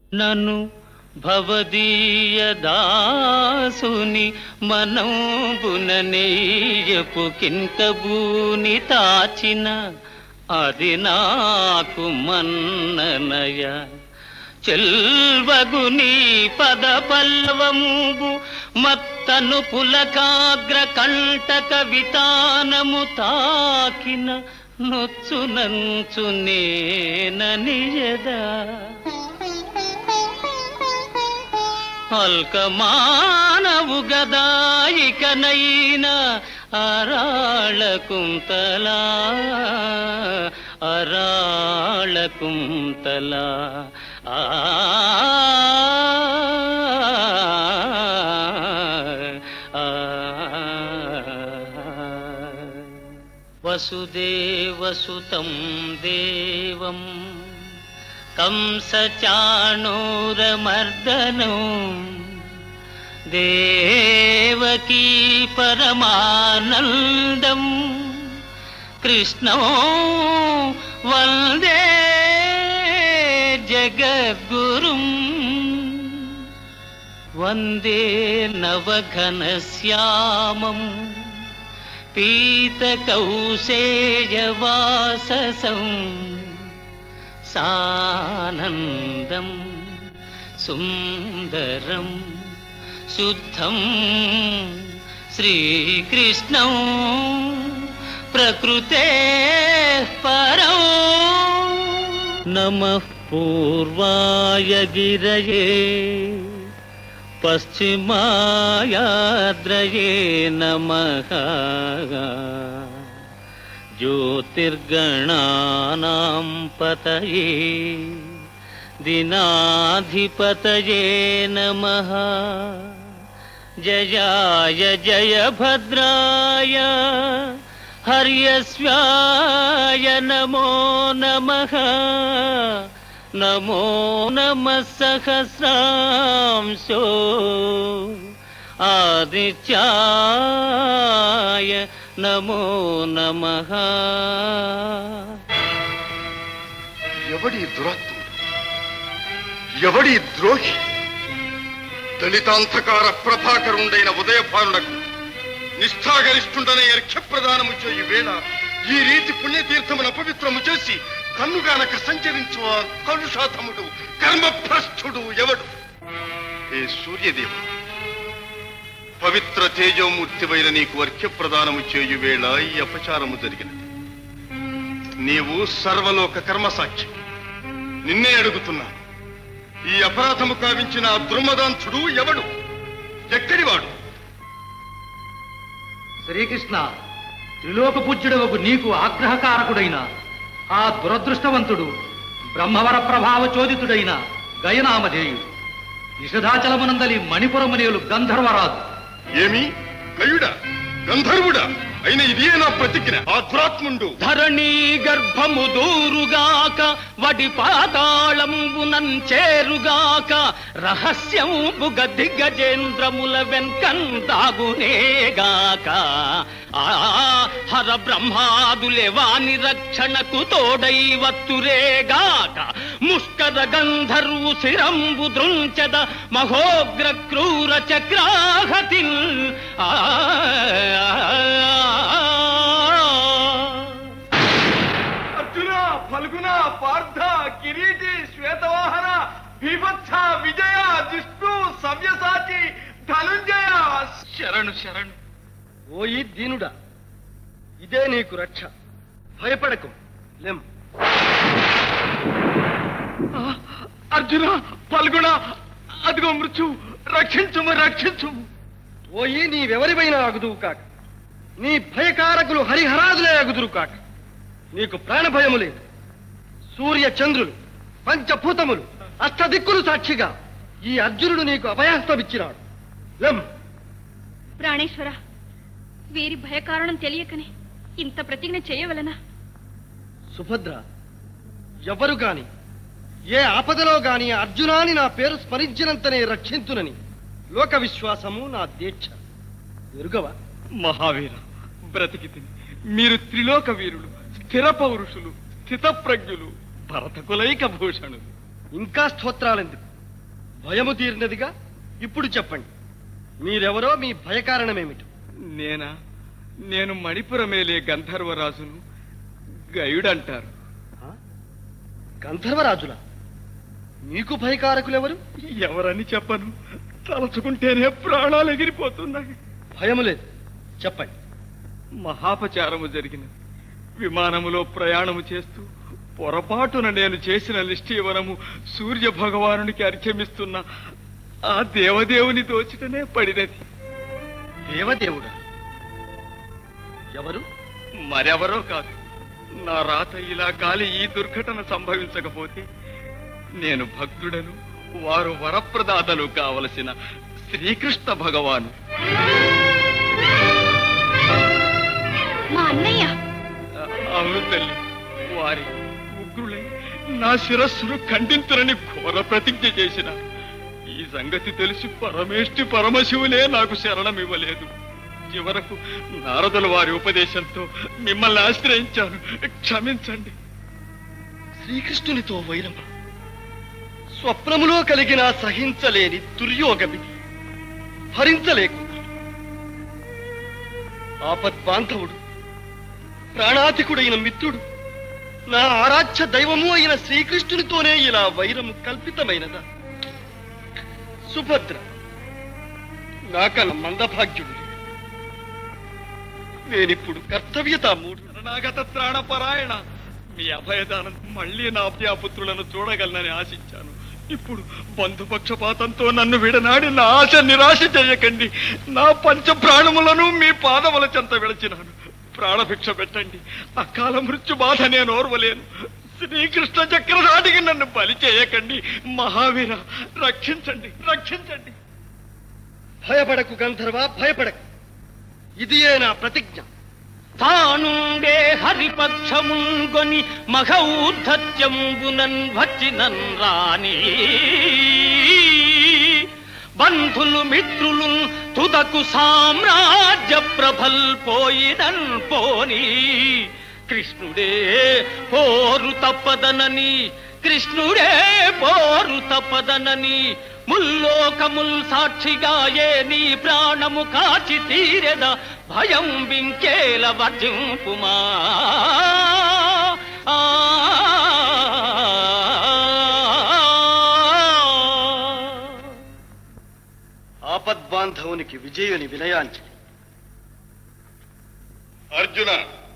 నన్ను భవదీయ దాసుని మనంబుననేయపు కింకబూని తాచిన అది నాకు మన్ననయ చెల్వగుని పద పల్లవంబు మత్తను పులకాగ్ర కంటక వితానము తాకిన నొచ్చు నంచు నేననియదా అల్కమానవు గదాయికనైన అరాళ కుంతలా అరాళ కుంతలా ఆ వసుదేవసుతం దేవం కంసచాణూరమర్దనం దేవకీ పరమానందం కృష్ణో వందే జగద్గురుం వందే నవఘనశ్యామం పీతకౌశేయవాససం సానందం సుందరం శుద్ధం శ్రీకృష్ణం ప్రకృతే పరం నమ పూర్వాయ గిరయే పశ్చిమాయాద్రయే నమ జ్యోతిర్గణానాం పతయే దినాధిపతయే నమ జయాయ జయ భద్రాయ హర్యస్వాయ నమో నమ నమో నమ సహస్రాంశో ఆదిత్యాయ నమో నమ ఎవడి దురాత్ముడు ఎవడి ద్రోహి దళితాంధకార ప్రభాకరుండైన ఉదయభానుడకు నిష్ఠాగరిష్ఠుండనే అర్ఘ్యప్రదానము చేయు వేళ ఈ రీతి పుణ్యతీర్థమును అపవిత్రము చేసి కన్నుగానక సంచరించు ఆ కలుషాతముడు కర్మభ్రష్టుడు ఎవడు ఏ సూర్యదేవ పవిత్ర తేజోమూర్తివైన నీకు అర్ఘ్యప్రదానము చేయు వేళ ఈ అపచారము జరిగినది నీవు సర్వలోక కర్మసాక్షి నిన్నే అడుగుతున్నాను ఈ అపరాధము కావించిన ఆ దుర్మదాంతుడు ఎవడు ఎక్కడివాడు శ్రీకృష్ణ త్రిలోక పూజ్యుడవకు నీకు ఆగ్రహకారకుడైన ఆ దురదృష్టవంతుడు బ్రహ్మవర ప్రభావ చోదితుడైన గయనామధేయుడు నిషధాచలమునందలి మణిపురమునియులు గంధర్వరాజు ఏమి కయుడా గంధర్వుడా అయిన ఇదే నా ప్రతిజ్ఞ ఆ దురాత్ముండు ధరణీ గర్భము దూరుగాక వడి పాతాళంబునం చేరుగాక రహస్యంబుగ దిగ్గజేంద్రముల వెంకందాగునేగాక ఆ హర బ్రహ్మాదులే వాని రక్షణకు తోడై వత్తురేగాక ముష్కర గంధర్వు శిరంబు దృంచద మహోగ్ర క్రూర చక్రాహతిన్ ఆ అర్జున ఫల్గుణ పార్థ కిరీటి శ్వేతవాహన భీభత్స విజయ జిష్ణు సవ్యసాచి ధనుంజయ శరణు శరణు ఓయి దీనుడా ఇదే నీకు రక్ష భయపడకు లెం అర్జున ఫల్గుణ అదిగో మృత్యు రక్షించుము రక్షించుము ఓయి నీవెవరిపైనా అగుదువు కాక నీ భయకారకులు హరిహరాదులే అగుదురు కాక నీకు ప్రాణభయము లేదు సూర్య చంద్రులు పంచభూతములు అష్టదిక్కులు సాక్షిగా ఈ అర్జునుడు నీకు అభయహస్తమిచ్చినాడు లెం ప్రాణేశ్వర వీరి భయకారణం తెలియకనే ఇంత ప్రతిజ్ఞ చేయవలనా సుభద్ర ఎవరు గాని ఏ ఆపదలో గాని అర్జునాని నా పేరు స్మరించినంతనే రక్షించునని లోక విశ్వాసము నా దీక్ష ఎరుగవా మహావీర బ్రతికి తిని మీరు త్రిలోక వీరులు స్థిర పౌరుషులు స్థితప్రజ్ఞులు భరతకులైక భూషణులు ఇంకా స్తోత్రాలెందుకు భయము తీరినదిగా ఇప్పుడు చెప్పండి మీరెవరో మీ భయకారణమేమిటి నేనా నేను మణిపురమేలే గంధర్వరాజును గయుడంటారు ఆ? గంధర్వరాజుల మీకు భయకారకులెవరు ఎవరని చెప్పను తలుచుకుంటేనే ప్రాణాలు ఎగిరిపోతున్నాయి భయము లేదు చెప్పండి మహాపచారము జరిగినది విమానములో ప్రయాణము చేస్తూ పొరపాటున నేను చేసిన నిష్ఠీవనము సూర్య భగవానునికి అర్చమిస్తున్న ఆ దేవదేవుని దోచిటనే పడినది దేవదేవుడా ఎవరు మరెవరో కాదు నా రాత ఇలా కాలి ఈ దుర్ఘటన సంభవించకపోతే నేను భక్తుడను వారు వరప్రదాతలు కావలసిన శ్రీకృష్ణ భగవాను మా అన్నయ్య అవును తల్లి వారి ఉగ్రులై నా శిరస్సును ఖండింతురని ఘోర ప్రతిజ్ఞ చేసిన ఈ సంగతి తెలిసి పరమేష్టి పరమశివులే నాకు శరణమివ్వలేదు చివరకు నారదుల వారి ఉపదేశంతో మిమ్మల్ని ఆశ్రయించాను క్షమించండి శ్రీకృష్ణునితో వైరమ స్వప్నములో కలిగిన సహించలేని దుర్యోగమిది భరించలేకు ఆపద్బాంధవుడు ప్రాణాధికుడైన మిత్రుడు నా ఆరాధ్య దైవము అయిన శ్రీకృష్ణునితోనే ఇలా వైరము కల్పితమైనదా సుభద్ర నాకన్న మందభాగ్యుడు లేడు. నేనిప్పుడు కర్తవ్యతామూడు శరణాగత త్రాణపరాయణ మీ అభయదానం మళ్ళీ నా అభ్యాపుత్రులను చూడగలనని ఆశించాను ఇప్పుడు బంధుపక్షపాతంతో నన్ను విడనాడి నా ఆశ నిరాశ చేయకండి నా పంచ ప్రాణములను మీ పాదముల చెంత విడచినాను ప్రాణభిక్ష పెట్టండి అకాల మృత్యు బాధ నేను ఓర్వలేను శ్రీకృష్ణ చక్రధాటికి నన్ను బలి చేయకండి మహావీర రక్షించండి రక్షించండి భయపడకు గంధర్వ భయపడకు ఇదియే నా ప్రతిజ్ఞ తానుండే హరిపక్షముంగొని మఘౌద్ధత్యంబునన్ వచ్చినన్ రాని బంధులు మిత్రులు తుదకు సామ్రాజ్య ప్రభల్ పోయినన్ పోని కృష్ణుడే పోరు తప్పదనని కృష్ణుడే పోరు తప్పదనని ముల్లోకముల్ సాక్షిగా ఏ నీ ప్రాణము కాచి తీరెద భయం వింకేల వర్జింపుమా ఆ ఆపద్బాంధవునికి విజయుని వినయాంజలి అర్జున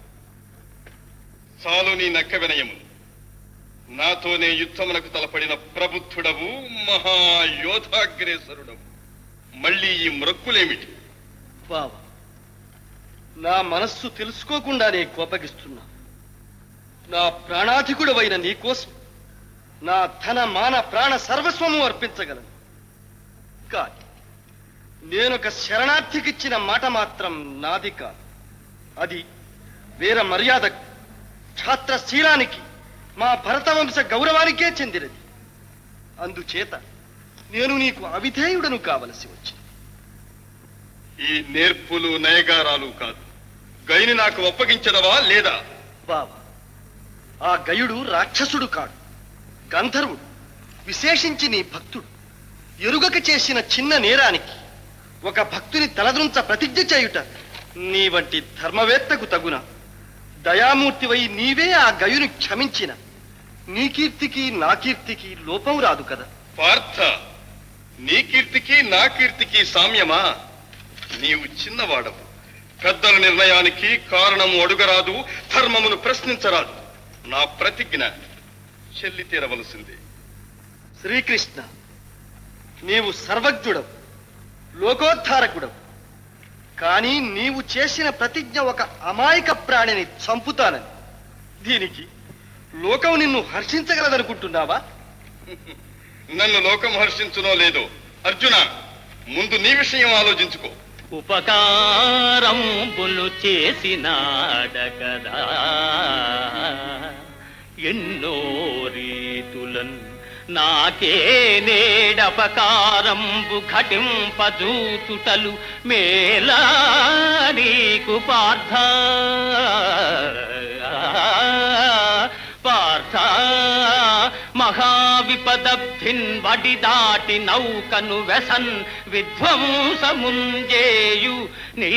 చాలు నీ నక్క వినయము నాతోనే యుద్ధమునకు తలపడిన ప్రబుద్ధుడవు మహాయోధాగ్రేసరుడవు మళ్ళీ ఈ మ్రొక్కులేమిటి బావ నా మనస్సు తెలుసుకోకుండానే కోపగిస్తున్నా నా ప్రాణాధికుడవైన నీకోసం నా ధన మాన ప్రాణ సర్వస్వము అర్పించగలను కానీ నేనొక శరణార్థికిచ్చిన మాట మాత్రం నాది కాదు అది వీర మర్యాదకు ఛాత్రశీలానికి మా భరతవంశ గౌరవానికే చెందినది అందుచేత నేను నీకు అవిధేయుడను కావలసి వచ్చింది ఈ నేర్పులు నయగారాలు కాదు గైని నాకు ఒప్పగించదవా లేదా బావ ఆ గయుడు రాక్షసుడు కాడు గంధర్వుడు విశేషించి నీ భక్తుడు ఎరుగక చేసిన చిన్న నేరానికి ఒక భక్తుని తలదృంచ ప్రతిజ్ఞ చేయుట నీ వంటి ధర్మవేత్తకు తగున దయామూర్తివై నీవే ఆ గయుని క్షమించిన నీ కీర్తికి నా కీర్తికి లోపం రాదు కదా పార్థ నీ కీర్తికి నా కీర్తికి సామ్యమా నీవు చిన్నవాడవు పెద్దల నిర్ణయానికి కారణము అడుగరాదు ధర్మమును ప్రశ్నించరాదు నా ప్రతిజ్ఞ చెల్లి తీరవలసిందే శ్రీకృష్ణ నీవు సర్వజ్ఞుడవు లోకోద్ధారకుడవు కానీ నీవు చేసిన ప్రతిజ్ఞ ఒక అమాయక ప్రాణిని చంపుతానని దీనికి లోకం నిన్ను హర్షించగలదనుకుంటున్నావా నన్ను లోకం హర్షించునో లేదో అర్జున ముందు నీ విషయం ఆలోచించుకో ఉపకారంబులు చేసినాడ కదా ఎన్నో రీతులన్ నాకే నేడపకారంబు ఘటింపజూతుటలు మేలా నీకు పార్థ పార్థ మహావిపదబ్ధిన్ వడి దాటి నౌకను వెసన్ విధ్వంసముంజేయు నీ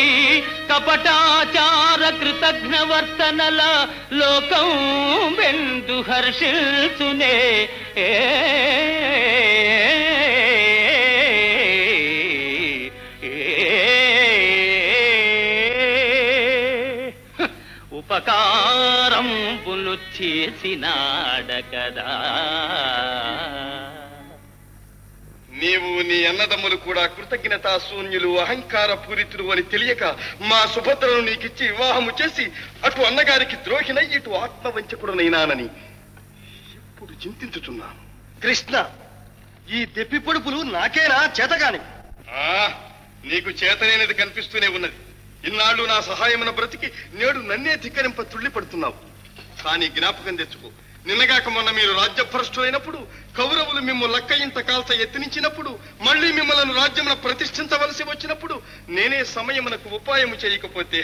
కపటాచార కృతజ్ఞవర్తనల లోకం వెందు హర్షిల్చునే ఏ ఉపకారంబులు చేసినాడ కదా నీవు నీ అన్నదమ్ములు కూడా కృతజ్ఞతా శూన్యులు అహంకార పూరితులు అని తెలియక మా సుభద్రను నీకిచ్చి వివాహము చేసి అటు అన్నగారికి ద్రోహినై ఇటు ఆత్మవంచకుడనైనానని ఇప్పుడు చింతించుచున్నాను కృష్ణ ఈ దెప్పి పొడుపులు నాకేనా చేతగాని ఆ నీకు చేతనైనది కనిపిస్తూనే ఉన్నది ఇన్నాళ్ళు నా సహాయమున బ్రతికి నేడు నన్నే ధిక్కరింప తుళ్ళిపడుతున్నావు కానీ జ్ఞాపకం తెచ్చుకో నిన్నగాక మొన్న మీరు రాజ్యభ్రష్టులైనప్పుడు కౌరవులు మిమ్ము లక్క ఇంత కాల్త ఎత్తినించినప్పుడు మళ్ళీ మిమ్మల్ని రాజ్యమున ప్రతిష్ఠించవలసి వచ్చినప్పుడు నేనే సమయమునకు ఉపాయము చేయకపోతే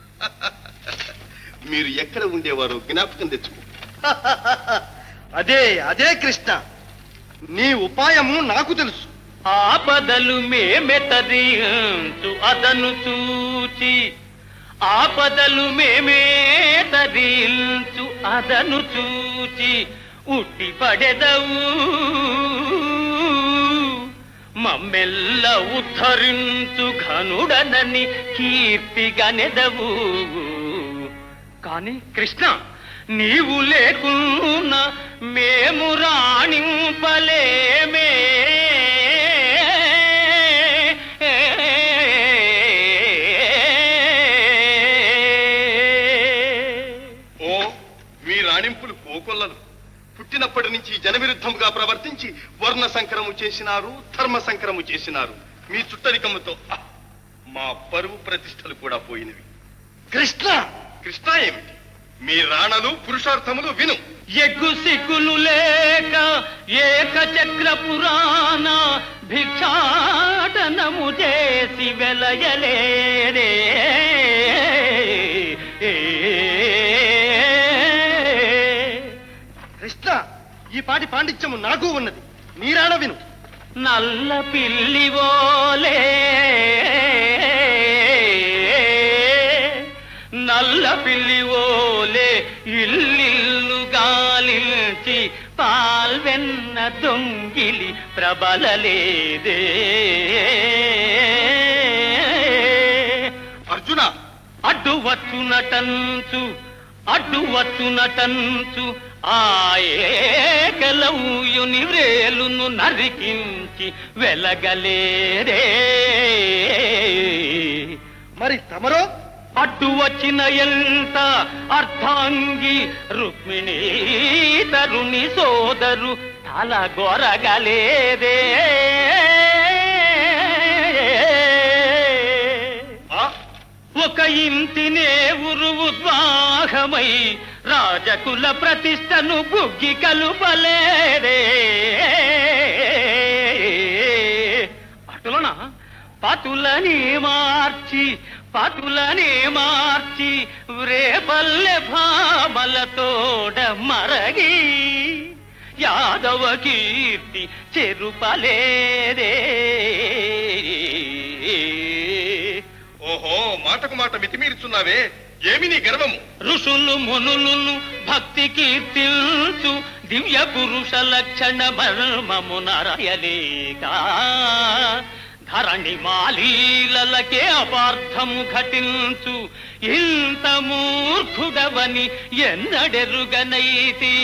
మీరు ఎక్కడ ఉండేవారు జ్ఞాపకం తెచ్చుకో అదే అదే కృష్ణ నీ ఉపాయము నాకు తెలుసు ఆపదలు మేమెతరించు అదను చూచి ఆపదలు మేమే తరించు అదను చూచి ఉట్టి పడెదవు మమ్మెల్ల ఉద్ధరించు ఘనుడనని కీర్తిగనెదవు కాని కృష్ణ నీవు లేకున్నా మేము రాణింపలేమే ఓ మీ రాణింపులు కోకొల్లలు పుట్టినప్పటి నుంచి జనవిరుద్ధముగా ప్రవర్తించి వర్ణ సంకరము చేసినారు ధర్మ సంకరము చేసినారు మీ చుట్టరికముతో ఆ, మా పరువు ప్రతిష్టలు కూడా పోయినవి కృష్ణ కృష్ణ ఏమిటి మీ రాణలు పురుషార్థములు విను ఎగ్గు సిగ్గులు లేక ఏక చక్ర పురాణ భిక్షాటనము చేసి వెలయలేరే కృష్ణ ఈ పాటి పాండిత్యము నాకు ఉన్నది మీరాణ విను నల్ల పిల్లివోలే నల్ల పిల్లివోలే ఇల్లిల్లు గాలించి పాల్వెన్న దొంగిలి ప్రబలలేదే అర్జున అడ్డు వచ్చునటంచు అడ్డు వచ్చునటంచు ఆ ఏకలవుయుని వ్రేలును నరికించి వెలగలేరే మరి తమరో అడ్డు వచ్చిన ఎంత అర్థాంగి రుక్మిణీ తరుణి సోదరు తల గొరగలేదే ఆ ఒక ఇంటినే ఉరువు ద్వాహమై రాజకుల ప్రతిష్టను బుగ్గి కలుపలేరే అటులన పతులని మార్చి పతులని మార్చి రేపల్లె భామలతోడ మరగి యాదవ కీర్తి చెరుపలేరే ఓహో మాటకు మాట మితిమీరుచున్నావే ఏమి నీ గర్వము ఋషులు మునులు భక్తి కీర్తిల్చు దివ్య పురుష లక్షణ మర్మము నరయలేక ధరణి మాలీలకే అపార్థము ఘటించు ఇంత మూర్ఖుడవని ఎన్నడెరుగనైతి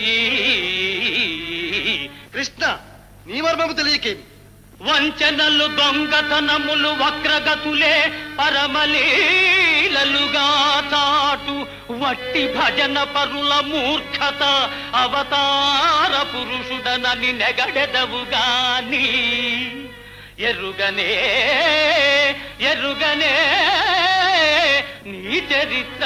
కృష్ణ నీ మర్మము తెలియకేమి వంచనలు దొంగతనములు వక్రగతులే పరమలీలలుగా చాటు వట్టి భజన పరుల మూర్ఖత అవతార పురుషుడనని నెగడెదవుగాని ఎరుగనే ఎరుగనే నీ చరిత్ర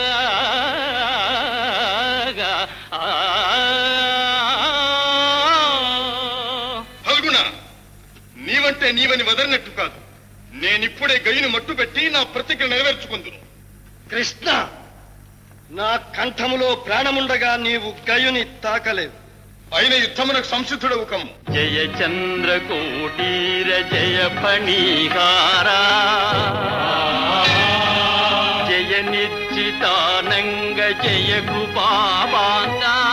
ఫల్గుణ నీవంటే నీవని వదలినట్టు కాదు నేనిప్పుడే గయ్యుని మట్టు పెట్టి నా ప్రతిజ్ఞ నెరవేర్చుకుందును కృష్ణ నా కంఠములో ప్రాణముండగా నీవు గయుని తాకలేవు అయిన యుద్ధమునకు సంసిద్ధుడవు కమ్ము జయ చంద్రకోటీర జయ ఫణీహారా జయ నిర్జితానంగ జయ కృపాబాంగా